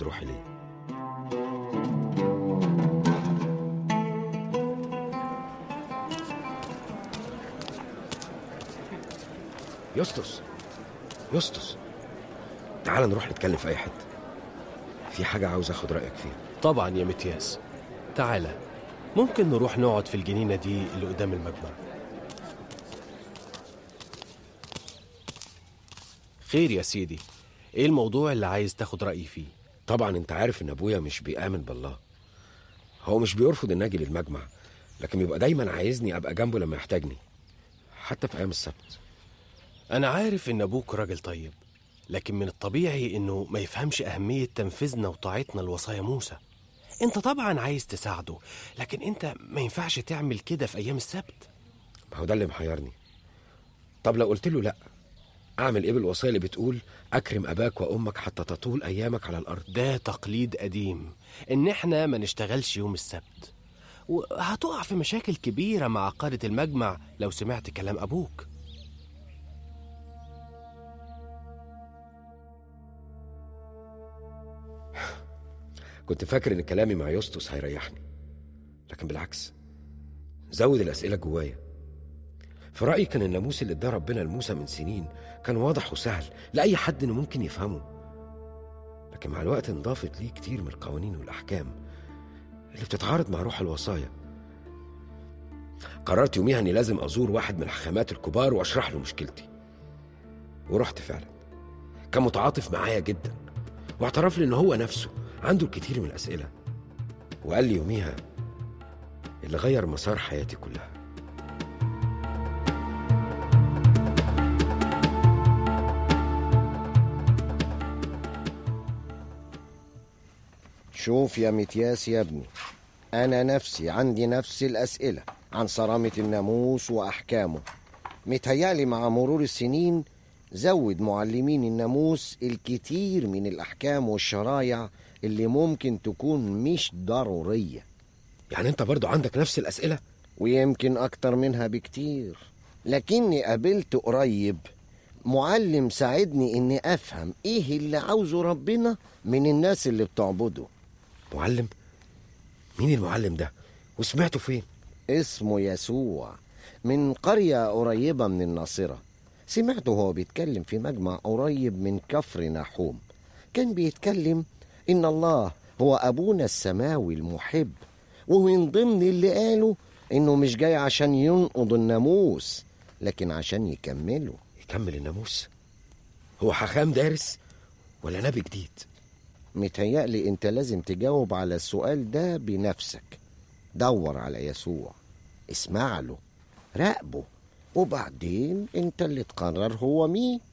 روحي ليه يسطس يسطس تعال نروح نتكلم في اي حته في حاجه عاوز اخد رايك فيها طبعا يا متياس تعالى ممكن نروح نقعد في الجنينة دي اللي قدام المجمع خير يا سيدي ايه الموضوع اللي عايز تاخد رأيي فيه طبعا انت عارف ان ابويا مش بيآمن بالله هو مش بيرفض ان اجي للمجمع لكن بيبقى دايما عايزني ابقى جنبه لما يحتاجني حتى في ايام السبت انا عارف ان ابوك راجل طيب لكن من الطبيعي انه ما يفهمش اهمية تنفيذنا وطاعتنا لوصايا موسى انت طبعا عايز تساعده لكن انت ما ينفعش تعمل كده في ايام السبت ما هو ده اللي محيرني طب لو قلت له لا اعمل ايه بالوصيه اللي بتقول اكرم اباك وامك حتى تطول ايامك على الارض ده تقليد قديم ان احنا ما نشتغلش يوم السبت وهتقع في مشاكل كبيرة مع قادة المجمع لو سمعت كلام أبوك كنت فاكر ان كلامي مع يسطس هيريحني لكن بالعكس زود الاسئله جوايا في رايي كان الناموس اللي اداه ربنا لموسى من سنين كان واضح وسهل لاي حد انه ممكن يفهمه لكن مع الوقت انضافت ليه كتير من القوانين والاحكام اللي بتتعارض مع روح الوصايا قررت يوميها اني لازم ازور واحد من الحكامات الكبار واشرح له مشكلتي ورحت فعلا كان متعاطف معايا جدا واعترف لي ان هو نفسه عنده الكثير من الاسئله وقال لي يوميها اللي غير مسار حياتي كلها شوف يا متياس يا ابني أنا نفسي عندي نفس الأسئلة عن صرامة الناموس وأحكامه متهيألي مع مرور السنين زود معلمين الناموس الكتير من الأحكام والشرايع اللي ممكن تكون مش ضرورية يعني انت برضو عندك نفس الاسئله ويمكن أكتر منها بكتير لكني قابلت قريب معلم ساعدني إني أفهم إيه اللي عاوزه ربنا من الناس اللي بتعبده معلم مين المعلم ده وسمعته فين اسمه يسوع من قرية قريبة من الناصرة سمعته هو بيتكلم في مجمع قريب من كفر نحوم كان بيتكلم إن الله هو أبونا السماوي المحب ومن ضمن اللي قاله إنه مش جاي عشان ينقض الناموس لكن عشان يكمله يكمل الناموس هو حكام دارس ولا نبي جديد متهيألي انت لازم تجاوب على السؤال ده بنفسك دور على يسوع اسمع له راقبه وبعدين انت اللي تقرر هو مين